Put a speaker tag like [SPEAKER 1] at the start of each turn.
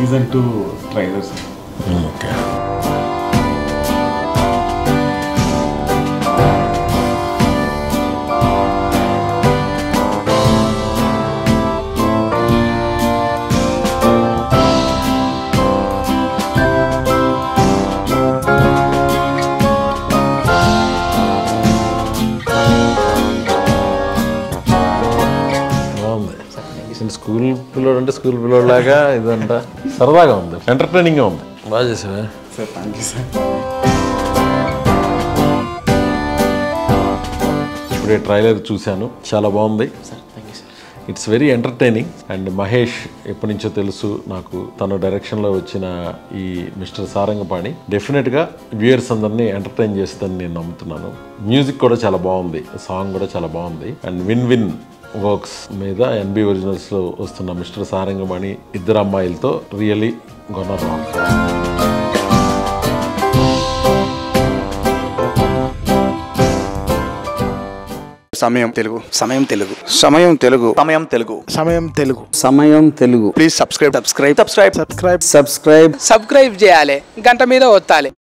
[SPEAKER 1] season two trailers
[SPEAKER 2] okay బాగుంది నేను school పిల్లోడు అంటే స్కూల్ పిల్లోడు లాగా ఇదంట సరదాగా ఉంది ఎంటర్టైనింగ్గా ఉంది బాగా చేసావా
[SPEAKER 1] సార్ థ్యాంక్ యూ సార్
[SPEAKER 2] ఇప్పుడే ట్రైలర్ చూశాను చాలా బాగుంది it's very entertaining and Mahesh ఎప్పటి నుంచో తెలుసు నాకు తన డైరెక్షన్లో వచ్చిన ఈ మిస్టర్ సారంగపాణి డెఫినెట్గా వ్యూయర్స్ అందరినీ ఎంటర్టైన్ చేస్తుందని నేను నమ్ముతున్నాను మ్యూజిక్ కూడా చాలా బాగుంది సాంగ్ కూడా చాలా బాగుంది అండ్ విన్ విన్ వర్క్స్ మీద ఎన్బి ఒరిజినల్స్లో వస్తున్న మిస్టర్ సారంగపాణి ఇద్దరు అమ్మాయిలతో రియలీ గొన్న రాంగ్
[SPEAKER 3] సమయం Telugu Samayam Telugu Samayam Telugu Samayam Telugu
[SPEAKER 4] Samayam Telugu
[SPEAKER 5] Samayam Telugu
[SPEAKER 3] please subscribe subscribe subscribe
[SPEAKER 4] subscribe
[SPEAKER 5] subscribe
[SPEAKER 6] subscribe చేయాలి గంట మీద ఒత్తాలి